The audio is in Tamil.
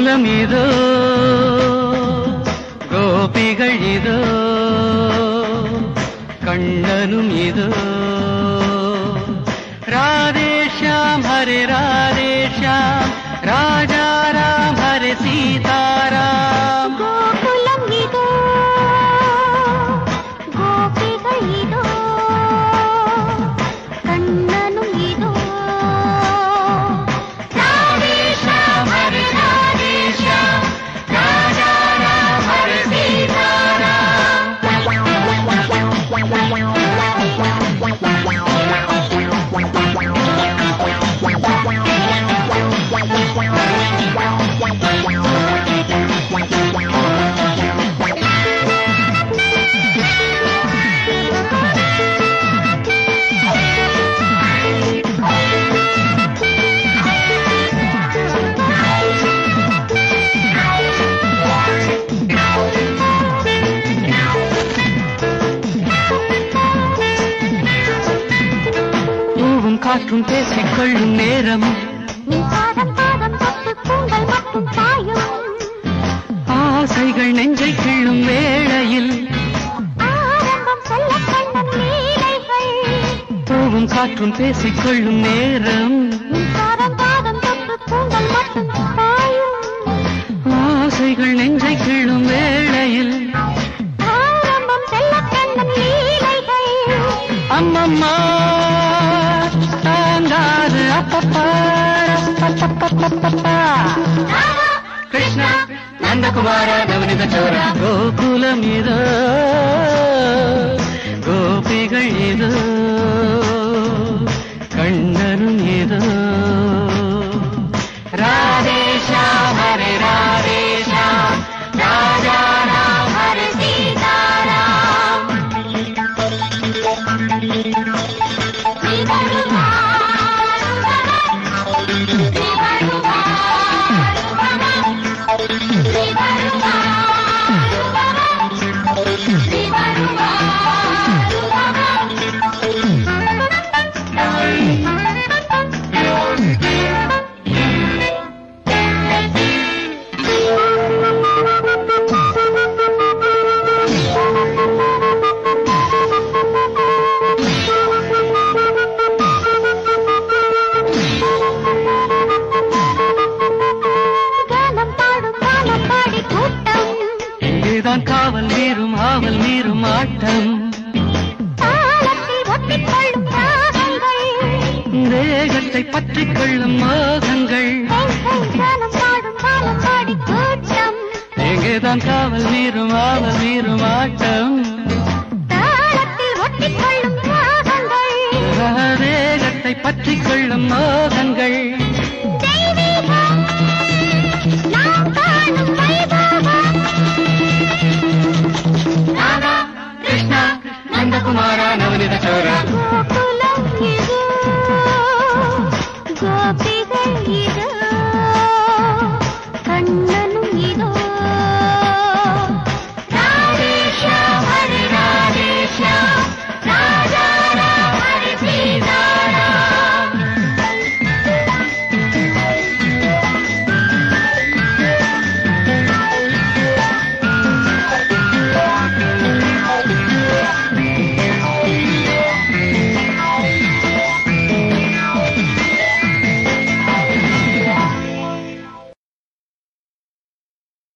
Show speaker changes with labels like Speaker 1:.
Speaker 1: கோகுலம் இதோ கோபிகள் இதோ கண்ணனும் இதோ ராதேஷாம் ஹரே ராதேஷாம் ராஜா ராம் ஹரே சீதாராம்
Speaker 2: கோகுலம் இதோ கோபிகள் இதோ கண்ணனும் இதோ
Speaker 1: ராதேஷாம் ஹரே ராதேஷாம் ராஜா ராம் ஹரே சீதாராம் பூவும் காற்றும் பேசிக்கொள்ளும் நேரம்
Speaker 2: நீ பாதம் பாதம் தொட்டு கூந்தல் மட்டும் பாயும்
Speaker 1: ஆசைகள் நெஞ்சை கிள்ளும் வேளையில்
Speaker 2: ஆரம்பம் சொல்ல கண்ணன் லீலைகள்
Speaker 1: பூவும் காற்றும் பேசிக்கொள்ளும் நேரம்
Speaker 2: நீ பாதம் பாதம் தொட்டு கூந்தல் மட்டும் பாயும்
Speaker 1: ஆசைகள் நெஞ்சை கிள்ளும் வேளையில்
Speaker 2: ஆரம்பம் செல்ல கண்ணன் லீலைகள்
Speaker 1: அம்மம்மா தாங்காது அப்பப்பா அப்பப்பப்பப்பப்பா. கிருஷ்ணா நந்தகுமார நவனித சோர கோகுலம் இதோ கோபிகள் இதோ கண்ணனும் இதோ ராதேஷாம் ஹரே ராதேஷாம் ராஜா ராம் ஹரே சீதாராம்
Speaker 2: கானம் பாடும் கானம் பாடி கூட்டம்
Speaker 1: இங்கேதான் காவல் மீறும் ஆவல் மீறும் ஆட்டம்
Speaker 2: தாளத்தில் ஒட்டிக்கொள்ளும் ராகங்கள்
Speaker 1: தேகத்தை பற்றிக் கொள்ளும் மோகங்கள்
Speaker 2: கானம் பாடும் கானம் பாடி கூட்டம்
Speaker 1: எங்கேதான் காவல் மீறும் ஆவல் மீறும் ஆட்டம்
Speaker 2: தாளத்தில் ஒட்டிக்கொள்ளும் ராகங்கள்
Speaker 1: தேகத்தை பற்றிக் கொள்ளும் மோகங்கள்
Speaker 2: தெய்வீகம் நாம் காணும் வைபவம்
Speaker 1: ராதா கிருஷ்ணா நந்தகுமாரா நவனித சோரா
Speaker 2: கோகுலம் இது கோபிகள் இது கண்ணன்